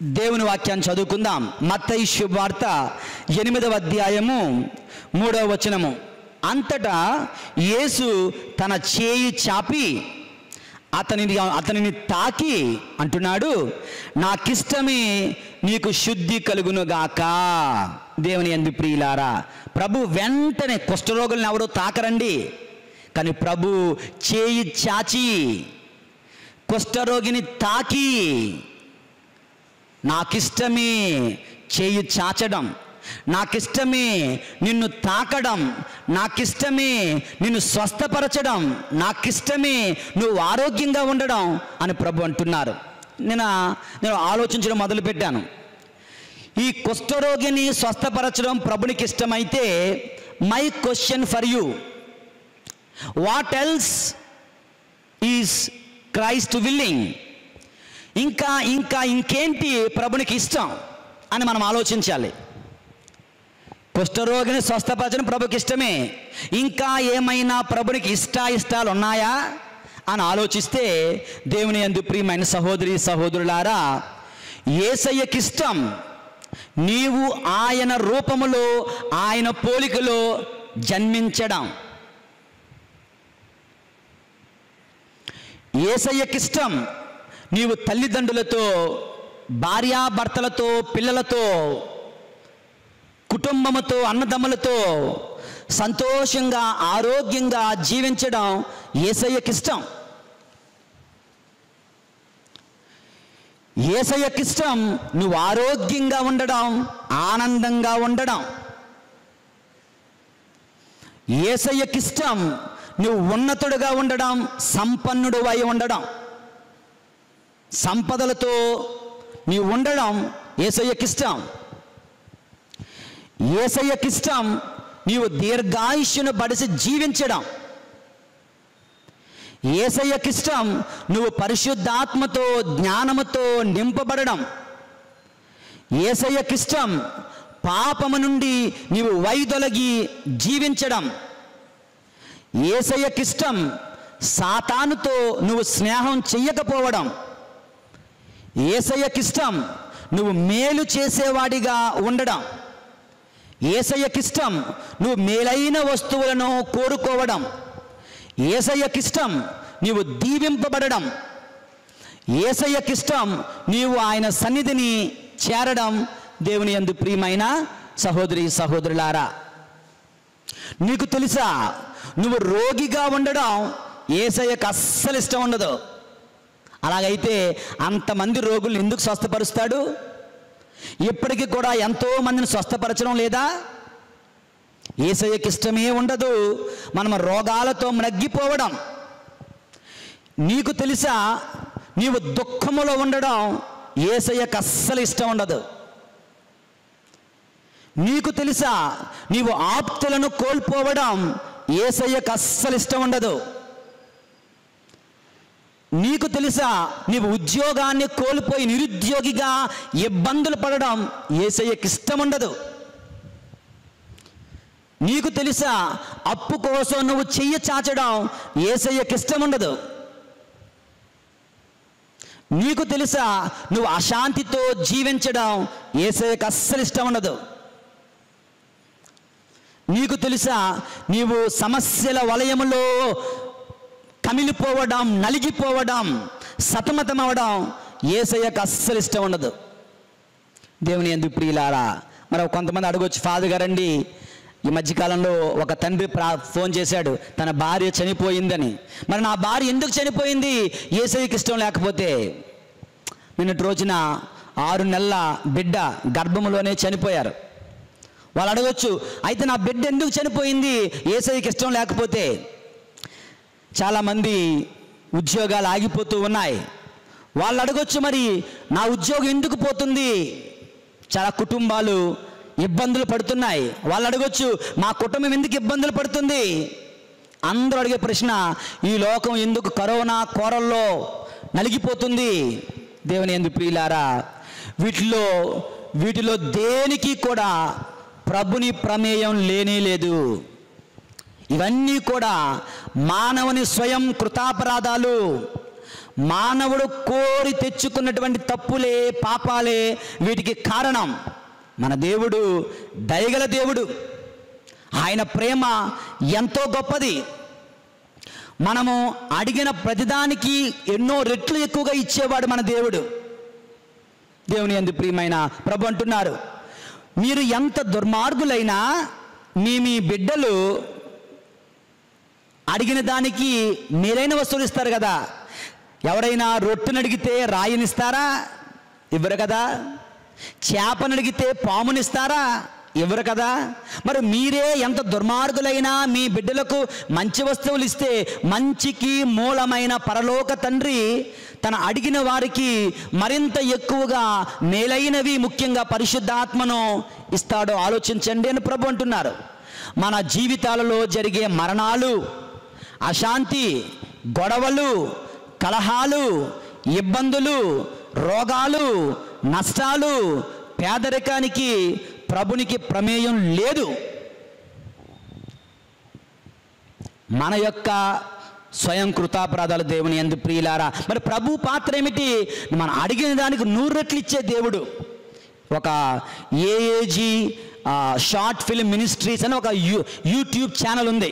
దేవుని వాక్యాన్ని చదువుకుందాం మత్తయి శుభవార్త ఎనిమిదవ అధ్యాయము మూడవ వచనము అంతటా యేసు తన చేయి చాపి అతనిని అతనిని తాకి అంటున్నాడు నాకిష్టమే నీకు శుద్ధి కలుగునుగాక దేవుని ఎందు ప్రియులారా ప్రభు వెంటనే కుష్ఠరోగులను ఎవడో తాకరండి కానీ ప్రభు చేయి చాచి కుష్ఠరోగిని తాకి నాకిష్టమే చేయి చాచడం నాకిష్టమే నిన్ను తాకడం నాకిష్టమే నిన్ను స్వస్థపరచడం నాకిష్టమే నువ్వు ఆరోగ్యంగా ఉండడం అని ప్రభు అంటున్నారు నేను నేను ఆలోచించడం మొదలుపెట్టాను ఈ కుష్ఠరోగిని స్వస్థపరచడం ప్రభునికి ఇష్టమైతే my question for you what else is Christ willing ఇంకా ఇంకా ఇంకేంటి ప్రభునికి ఇష్టం అని మనం ఆలోచించాలి కుష్ఠరోగిని స్వస్థపరచడం ప్రభుకి ఇష్టమే ఇంకా ఏమైనా ప్రభునికి ఇష్ట ఇష్టాలు ఉన్నాయా అని ఆలోచిస్తే దేవుని ఎందు ప్రియమైన సహోదరి సహోదరులారా ఏసయ్యకిష్టం నీవు ఆయన రూపములో ఆయన పోలికలో జన్మించడం ఏసయ్యకిష్టం నీవు తల్లిదండ్రులతో భార్యాభర్తలతో పిల్లలతో కుటుంబముతో అన్నదమ్ములతో సంతోషంగా ఆరోగ్యంగా జీవించడం ఏసయ్యకిష్టం ఏసయ్యకిష్టం నువ్వు ఆరోగ్యంగా ఉండడం ఆనందంగా ఉండడం ఏసయ్యకిష్టం నువ్వు ఉన్నతుడుగా ఉండడం సంపన్నుడు అయి ఉండడం సంపదలతో నీవు ఉండడం ఏసయ్యకిష్టం ఏసయ్యకిష్టం నీవు దీర్ఘాయుష్యును బడిసి జీవించడం ఏసయ్యకిష్టం నువ్వు పరిశుద్ధాత్మతో జ్ఞానముతో నింపబడడం ఏసయ్యకిష్టం పాపము నుండి నీవు వైదొలగి జీవించడం ఏసయ్యకిష్టం సాతానుతో నువ్వు స్నేహం చెయ్యకపోవడం ఏసయ్యకిష్టం నువ్వు మేలు చేసేవాడిగా ఉండడం ఏసయ్యకిష్టం నువ్వు మేలైన వస్తువులను కోరుకోవడం ఏసయ్యకిష్టం నీవు దీవింపబడడం ఏసయ్యకిష్టం నీవు ఆయన సన్నిధిని చేరడం దేవుని యందు ప్రియమైన సహోదరి సహోదరులారా నీకు తెలుసా నువ్వు రోగిగా ఉండడం ఏసయ్యకు అస్సలు ఇష్టం ఉండదు అలాగైతే అంతమంది రోగుల్ని ఎందుకు స్వస్థపరుస్తాడు ఇప్పటికీ కూడా ఎంతో మందిని స్వస్థపరచడం లేదా ఏసయ్యకి ఇష్టమే ఉండదు మనం రోగాలతో మ్రగ్గిపోవడం నీకు తెలుసా నీవు దుఃఖములో ఉండడం ఏసయ్యకు అస్సలు ఇష్టం ఉండదు నీకు తెలుసా నీవు ఆప్తులను కోల్పోవడం ఏసయ్యకు అస్సలు ఇష్టం ఉండదు నీకు తెలుసా నీవు ఉద్యోగాన్ని కోల్పోయి నిరుద్యోగిగా ఇబ్బందులు పడడం ఏసయ్యకి ఇష్టం ఉండదు నీకు తెలుసా అప్పు కోసం నువ్వు చెయ్యి చాచడం ఏసయ్యకి ఇష్టం ఉండదు నీకు తెలుసా నువ్వు అశాంతితో జీవించడం ఏసయ్యకి అస్సలు ఇష్టం ఉండదు నీకు తెలుసా నీవు సమస్యల వలయములో కమిలిపోవడం నలిగిపోవడం సతమతమవడం ఏసయ్యకు అస్సలు ఇష్టం ఉండదు దేవుని ఎందుకు ప్రియులారా మరి కొంతమంది అడగొచ్చు ఫాదర్ గారండి ఈ మధ్యకాలంలో ఒక తండ్రి ప్రా ఫోన్ చేశాడు తన భార్య చనిపోయిందని మరి నా భార్య ఎందుకు చనిపోయింది ఏసయ్యకి ఇష్టం లేకపోతే నిన్నటి రోజున ఆరు నెలల బిడ్డ గర్భములోనే చనిపోయారు వాళ్ళు అడగొచ్చు అయితే నా బిడ్డ ఎందుకు చనిపోయింది ఏసైకి ఇష్టం లేకపోతే చాలామంది ఉద్యోగాలు ఆగిపోతూ ఉన్నాయి వాళ్ళు అడగొచ్చు మరి నా ఉద్యోగం ఎందుకు పోతుంది చాలా కుటుంబాలు ఇబ్బందులు పడుతున్నాయి వాళ్ళు అడగొచ్చు మా కుటుంబం ఎందుకు ఇబ్బందులు పడుతుంది అందరూ అడిగే ప్రశ్న ఈ లోకం ఎందుకు కరోనా కోరల్లో నలిగిపోతుంది దేవుని ఎందుకు ప్రియులారా వీటిలో వీటిలో దేనికి కూడా ప్రభుని ప్రమేయం లేనే లేదు ఇవన్నీ కూడా మానవుని స్వయం కృతాపరాధాలు మానవుడు కోరి తెచ్చుకున్నటువంటి తప్పులే పాపాలే వీటికి కారణం మన దేవుడు దయగల దేవుడు ఆయన ప్రేమ ఎంతో గొప్పది మనము అడిగిన ప్రతిదానికి ఎన్నో రెట్లు ఎక్కువగా ఇచ్చేవాడు మన దేవుడు దేవుని ఎందు ప్రియమైన ప్రభు అంటున్నారు మీరు ఎంత దుర్మార్గులైనా మీ మీ బిడ్డలు అడిగిన దానికి మీరైన వస్తువులు ఇస్తారు కదా ఎవరైనా రొట్టెను అడిగితే రాయినిస్తారా ఇవ్వరు కదా చేపను అడిగితే పామునిస్తారా ఇవ్వరు కదా మరి మీరే ఎంత దుర్మార్గులైనా మీ బిడ్డలకు మంచి వస్తువులు ఇస్తే మంచికి మూలమైన పరలోక తండ్రి తన అడిగిన వారికి మరింత ఎక్కువగా మేలైనవి ముఖ్యంగా పరిశుద్ధాత్మను ఇస్తాడో ఆలోచించండి అని ప్రభు అంటున్నారు మన జీవితాలలో జరిగే మరణాలు అశాంతి గొడవలు కలహాలు ఇబ్బందులు రోగాలు నష్టాలు పేదరికానికి ప్రభునికి ప్రమేయం లేదు మన యొక్క స్వయం కృతాపరాధాలు దేవుని ఎందు ప్రియులారా మరి ప్రభు పాత్ర ఏమిటి మనం అడిగిన దానికి నూరు రెట్లు ఇచ్చే దేవుడు ఒక ఏఏజీ షార్ట్ ఫిల్మ్ మినిస్ట్రీస్ అని ఒక యూ యూట్యూబ్ ఛానల్ ఉంది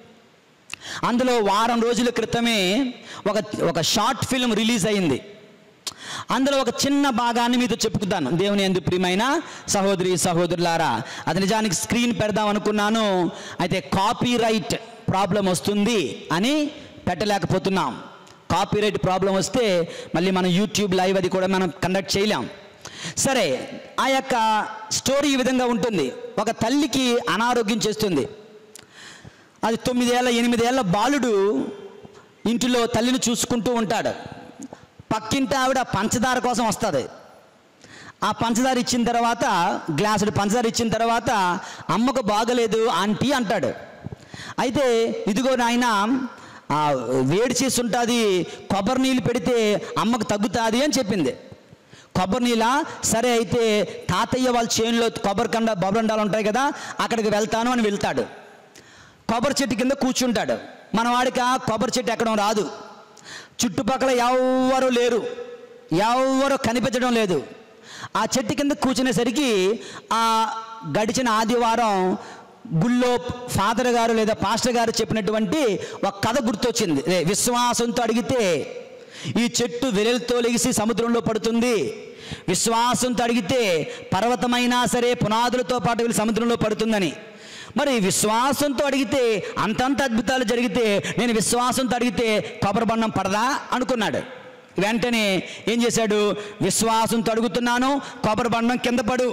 అందులో వారం రోజుల క్రితమే ఒక ఒక షార్ట్ ఫిల్మ్ రిలీజ్ అయింది అందులో ఒక చిన్న భాగాన్ని మీతో చెప్పుకుంటాను దేవుని ఎందు ప్రియమైన సహోదరి సహోదరులారా అది నిజానికి స్క్రీన్ పెడదాం అనుకున్నాను అయితే కాపీ రైట్ ప్రాబ్లం వస్తుంది అని పెట్టలేకపోతున్నాం కాపీ రైట్ ప్రాబ్లం వస్తే మళ్ళీ మనం యూట్యూబ్ లైవ్ అది కూడా మనం కండక్ట్ చేయలేం సరే ఆ యొక్క స్టోరీ ఈ విధంగా ఉంటుంది ఒక తల్లికి అనారోగ్యం చేస్తుంది అది తొమ్మిదేళ్ళ ఎనిమిదేళ్ల బాలుడు ఇంటిలో తల్లిని చూసుకుంటూ ఉంటాడు పక్కింటి ఆవిడ పంచదార కోసం వస్తుంది ఆ పంచదార ఇచ్చిన తర్వాత గ్లాసుడు పంచదార ఇచ్చిన తర్వాత అమ్మకు బాగలేదు ఆంటీ అంటాడు అయితే ఇదిగో నాయన ఆ, వేడి చేసి ఉంటుంది కొబ్బరి నీళ్ళు పెడితే అమ్మకు తగ్గుతుంది అని చెప్పింది కొబ్బరి నీళ్ళ సరే అయితే తాతయ్య వాళ్ళ చేనులో కొబ్బరి కండ బొబ్బరండాలు ఉంటాయి కదా అక్కడికి వెళ్తాను అని వెళ్తాడు కొబ్బరి చెట్టు కింద కూర్చుంటాడు మన వాడికి ఆ కొబ్బరి చెట్టు ఎక్కడం రాదు చుట్టుపక్కల ఎవ్వరూ లేరు ఎవ్వరూ కనిపించడం లేదు ఆ చెట్టు కింద కూర్చునేసరికి ఆ గడిచిన ఆదివారం గుళ్ళో ఫాదర్ గారు లేదా పాస్టర్ గారు చెప్పినటువంటి ఒక కథ గుర్తొచ్చింది ఏ, విశ్వాసంతో అడిగితే ఈ చెట్టు వెలుతో లెగిసి సముద్రంలో పడుతుంది విశ్వాసంతో అడిగితే పర్వతమైనా సరే పునాదులతో పాటు వెళ్ళి సముద్రంలో పడుతుందని మరి విశ్వాసంతో అడిగితే అంతంత అద్భుతాలు జరిగితే నేను విశ్వాసంతో అడిగితే కొబ్బరి బండం పడదా అనుకున్నాడు వెంటనే ఏం చేశాడు విశ్వాసంతో అడుగుతున్నాను కొబ్బరి బండం కింద పడు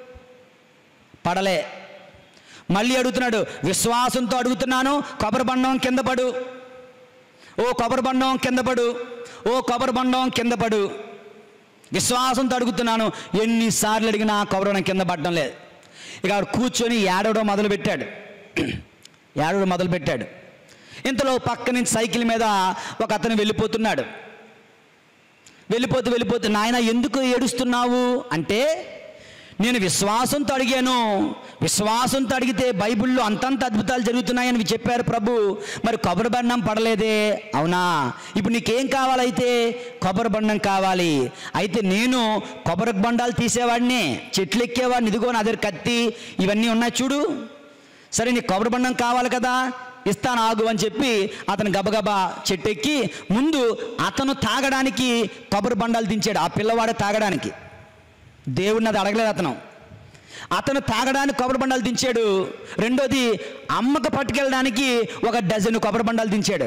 పడలే మళ్ళీ అడుగుతున్నాడు విశ్వాసంతో అడుగుతున్నాను కొబ్బరి బండం కింద పడు ఓ కొబ్బరి బండం కింద పడు ఓ కొబ్బరి బండం కింద పడు విశ్వాసంతో అడుగుతున్నాను ఎన్నిసార్లు అడిగినా కొబ్బరి బండం కింద పడడం లేదు ఇక ఆవిడ కూర్చొని ఏడవడం మొదలుపెట్టాడు ఏడవడం మొదలుపెట్టాడు ఇంతలో పక్క నుంచి సైకిల్ మీద ఒక అతను వెళ్ళిపోతున్నాడు వెళ్ళిపోతూ వెళ్ళిపోతూ నాయన ఎందుకు ఏడుస్తున్నావు అంటే నేను విశ్వాసంతో అడిగాను విశ్వాసంతో అడిగితే బైబిల్లో అంతంత అద్భుతాలు జరుగుతున్నాయని చెప్పారు ప్రభు మరి కొబ్బరి బండం పడలేదే అవునా ఇప్పుడు నీకేం కావాలైతే కొబ్బరి బండం కావాలి అయితే నేను కొబ్బరి బండాలు తీసేవాడిని చెట్లు ఎక్కేవాడిని ఇదిగో నా దగ్గర కత్తి ఇవన్నీ ఉన్నాయి చూడు సరే నీకు కొబ్బరి బండం కావాలి కదా ఇస్తాను ఆగు అని చెప్పి అతను గబగబా చెట్టెక్కి ముందు అతను తాగడానికి కొబ్బరి బండాలు దించాడు ఆ పిల్లవాడు తాగడానికి దేవుడిని అది అడగలేదు అతను అతను తాగడానికి కొబ్బరి బండాలు దించాడు రెండోది అమ్మకు పట్టుకెళ్ళడానికి ఒక డజన్ కొబ్బరి బండాలు దించాడు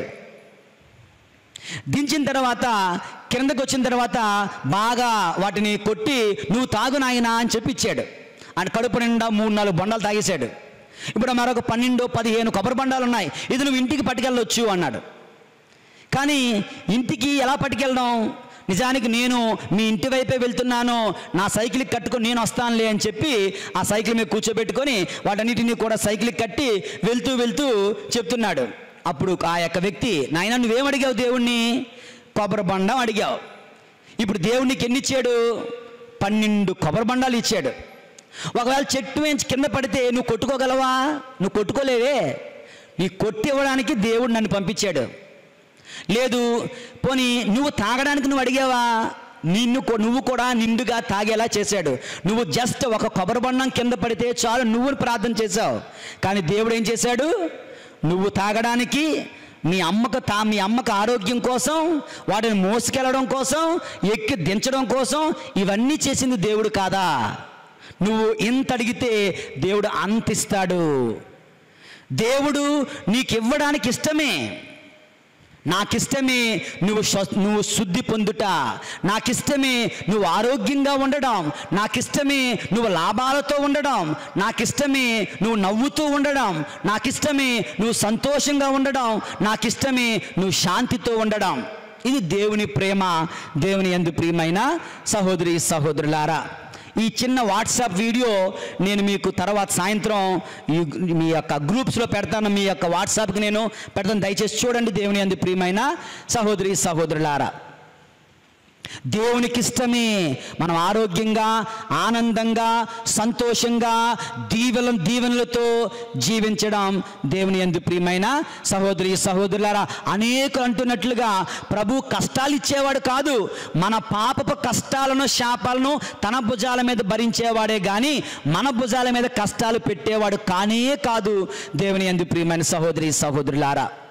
దించిన తర్వాత కిందకు వచ్చిన తర్వాత బాగా వాటిని కొట్టి నువ్వు తాగు నాయనా అని చెప్పి ఇచ్చాడు ఆయన కడుపు నిండా మూడు నాలుగు బండాలు తాగేశాడు ఇప్పుడు మరొక పన్నెండు పదిహేను కొబ్బరి బండాలు ఉన్నాయి ఇది నువ్వు ఇంటికి పట్టుకెళ్ళొచ్చు అన్నాడు కానీ ఇంటికి ఎలా పట్టుకెళ్ళడం నిజానికి నేను మీ ఇంటి వైపే వెళ్తున్నాను నా సైకిల్కి కట్టుకొని నేను వస్తానులే అని చెప్పి ఆ సైకిల్ మీద కూర్చోబెట్టుకొని వాటన్నిటిని కూడా సైకిల్కి కట్టి వెళ్తూ వెళ్తూ చెప్తున్నాడు అప్పుడు ఆ యొక్క వ్యక్తి నాయన నువ్వేం అడిగావు దేవుణ్ణి కొబ్బరి బండం అడిగావు ఇప్పుడు దేవునికి ఎన్ని ఇచ్చాడు పన్నెండు కొబ్బరి బండాలు ఇచ్చాడు ఒకవేళ చెట్టు వేయించి కింద పడితే నువ్వు కొట్టుకోగలవా నువ్వు కొట్టుకోలేవే నీ కొట్టి ఇవ్వడానికి దేవుడు నన్ను పంపించాడు లేదు పోనీ నువ్వు తాగడానికి నువ్వు అడిగావా నిన్ను కూ- నువ్వు కూడా నిండుగా తాగేలా చేశాడు నువ్వు జస్ట్ ఒక కొబ్బరి బొండం కింద పడితే చాలు నువ్వు ప్రార్థన చేశావు కానీ దేవుడు ఏం చేశాడు నువ్వు తాగడానికి మీ అమ్మకు తా మీ అమ్మకు ఆరోగ్యం కోసం వాటిని మోసుకెళ్ళడం కోసం ఎక్కి దించడం కోసం ఇవన్నీ చేసింది దేవుడు కాదా నువ్వు ఇంత అడిగితే దేవుడు అంత ఇస్తాడు దేవుడు నీకు ఇవ్వడానికి ఇష్టమే నాకిష్టమే నువ్వు స్వ- నువ్వు శుద్ధి పొందుట నాకిష్టమే నువ్వు ఆరోగ్యంగా ఉండడం నాకిష్టమే నువ్వు లాభాలతో ఉండడం నాకిష్టమే నువ్వు నవ్వుతూ ఉండడం నాకిష్టమే నువ్వు సంతోషంగా ఉండడం నాకిష్టమే నువ్వు శాంతితో ఉండడం ఇది దేవుని ప్రేమ దేవుని ఎందు ప్రియమైన సహోదరి సహోదరులారా ఈ చిన్న వాట్సాప్ వీడియో నేను మీకు తర్వాత సాయంత్రం ఈ మీ యొక్క గ్రూప్స్లో పెడతాను మీ యొక్క వాట్సాప్కి నేను పెడతాను దయచేసి చూడండి దేవుని అంది ప్రియమైన సహోదరి సహోదరులారా దేవునికి ఇష్టమే మనం ఆరోగ్యంగా ఆనందంగా సంతోషంగా దీవెల దీవెనలతో జీవించడం దేవుని ఎందు ప్రియమైన సహోదరి సహోదరులారా అనేకులు అంటున్నట్లుగా ప్రభు కష్టాలు ఇచ్చేవాడు కాదు మన పాపపు కష్టాలను శాపాలను తన భుజాల మీద భరించేవాడే కానీ మన భుజాల మీద కష్టాలు పెట్టేవాడు కానే కాదు దేవుని ఎందు ప్రియమైన సహోదరి సహోదరులారా